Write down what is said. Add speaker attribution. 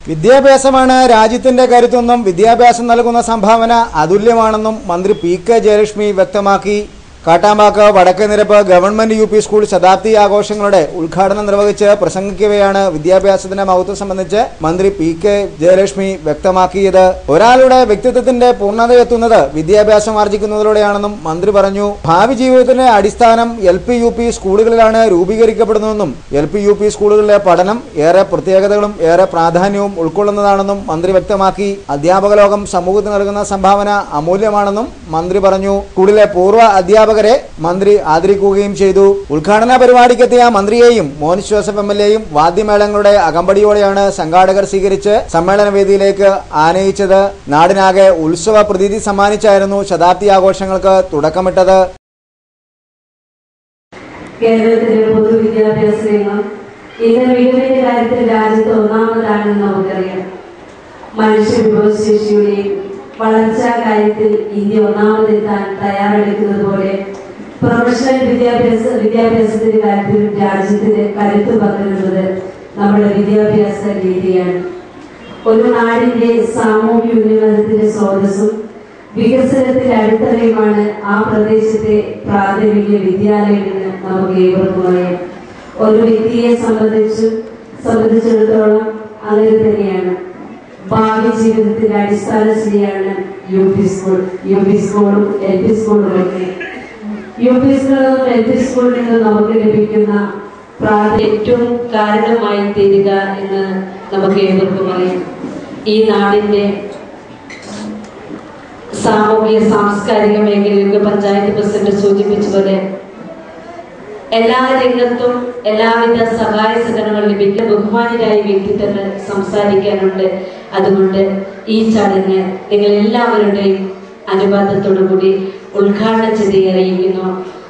Speaker 1: വിദ്യാഭ്യാസമാണ് രാജ്യത്തിന്റെ കരുത്തെന്നും വിദ്യാഭ്യാസം നൽകുന്ന സംഭാവന അതുല്യമാണെന്നും മന്ത്രി പി കെ ജയലക്ഷ്മി വ്യക്തമാക്കി Kattampack Vadakkenirappu government U P school ശതാബ്ദി ആഘോഷങ്ങളുടെ ഉദ്ഘാടനം നിർവഹിച്ച് പ്രസംഗിക്കവെയാണ് വിദ്യാഭ്യാസത്തിന്റെ മഹത്വം സംബന്ധിച്ച് മന്ത്രി പി കെ ജയലക്ഷ്മി വ്യക്തമാക്കിയത് ഒരാളുടെ വ്യക്തിത്വത്തിന്റെ പൂർണ്ണതയെത്തുന്നത് വിദ്യാഭ്യാസം ആർജിക്കുന്നതിലൂടെയാണെന്നും മന്ത്രി പറഞ്ഞു ഭാവി ജീവിതത്തിന്റെ അടിസ്ഥാനം എൽ പി യു പി സ്കൂളുകളിലാണ് രൂപീകരിക്കപ്പെടുന്നതെന്നും എൽ പി യു പി സ്കൂളുകളിലെ പഠനം ഏറെ പ്രത്യേകതകളും ഏറെ പ്രാധാന്യവും ഉൾക്കൊള്ളുന്നതാണെന്നും മന്ത്രി വ്യക്തമാക്കി അധ്യാപക ലോകം സമൂഹത്തിന് നൽകുന്ന സംഭാവന അമൂല്യമാണെന്നും മന്ത്രി പറഞ്ഞു സ്കൂളിലെ പൂർവ്വ അധ്യാപകരെ മന്ത്രി ആദരിക്കുകയും ചെയ്തു ഉദ്ഘാടന പരിപാടിക്കെത്തിയ മന്ത്രിയെയും മോൻസ് ജോസഫ് എം എൽ എയും വാദ്യമേളങ്ങളുടെ അകമ്പടിയോടെയാണ് സംഘാടകർ സ്വീകരിച്ച് സമ്മേളന വേദിയിലേക്ക് ആനയിച്ചത് നാടിനാകെ ഉത്സവ പ്രതീതി സമ്മാനിച്ചായിരുന്നു ശതാബ്ദി ആഘോഷങ്ങൾക്ക് തുടക്കമിട്ടത്
Speaker 2: കേരളത്തിലെ പൊതുവിദ്യാഭ്യാസ രംഗം ഇന്ന് മികവിന്റെ കാര്യത്തിൽ രാജ്യത്ത് ഒന്നാമതാണെന്ന് നമുക്കറിയാം മനുഷ്യ വിഭവശേഷിയുടെയും വളർച്ചാ കാര്യത്തിൽ ഇന്ത്യ ഒന്നാമതെത്താൻ തയ്യാറെടുക്കുന്നത് പോലെ പ്രൊഫഷണൽ വിദ്യാഭ്യാസ വിദ്യാഭ്യാസത്തിന്റെ കാര്യത്തിലും രാജ്യത്തിന് കരുത്ത് പകരുന്നത് നമ്മുടെ വിദ്യാഭ്യാസ രീതിയാണ് ഒരു നാടിന്റെ സാമൂഹ്യ ഉന്നമനത്തിന്റെ സ്രോതസ്സും വികസനത്തിന്റെ അടിത്തറയുമാണ് ആ പ്രദേശത്തെ പ്രാഥമിക വിദ്യാലയമെന്ന് നമുക്ക് ഏവർക്കും അറിയാം ഒരു വ്യക്തിയെ സംബന്ധിച്ച് സംബന്ധിച്ചിടത്തോളം അങ്ങനെ തന്നെയാണ് ഭാവി ജീവിതത്തിന്റെ അടിസ്ഥാന ശരിയാണ് U P school U P സ്കൂളും എൽ പി സ്കൂളും ഒക്കെ യു പി സ്കൂളും എൽ പി സ്കൂളിൽ നിന്ന് നമുക്ക് ലഭിക്കുന്ന പ്രാഥ ഏറ്റവും കാരണമായി തീരുക എന്ന് നമുക്ക് ഏവർക്കും അറിയാം ഈ നാടിന്റെ സാമൂഹിക സാംസ്കാരിക മേഖലയിലേക്ക് പഞ്ചായത്ത് പ്രസിഡന്റ് സൂചിപ്പിച്ചതുപോലെ എല്ലാ രംഗത്തും എല്ലാവിധ സഹായ സഹകരണങ്ങൾ ലഭിക്കുന്ന ബഹുമാനരായ വ്യക്തിത്വങ്ങൾ സംസാരിക്കാനുണ്ട് അതുകൊണ്ട് ഈ ചടങ്ങ് നിങ്ങൾ എല്ലാവരുടെയും അനുവാദത്തോടു കൂടി ഉദ്ഘാടന ചെയ്ത് അറിയിക്കുന്നു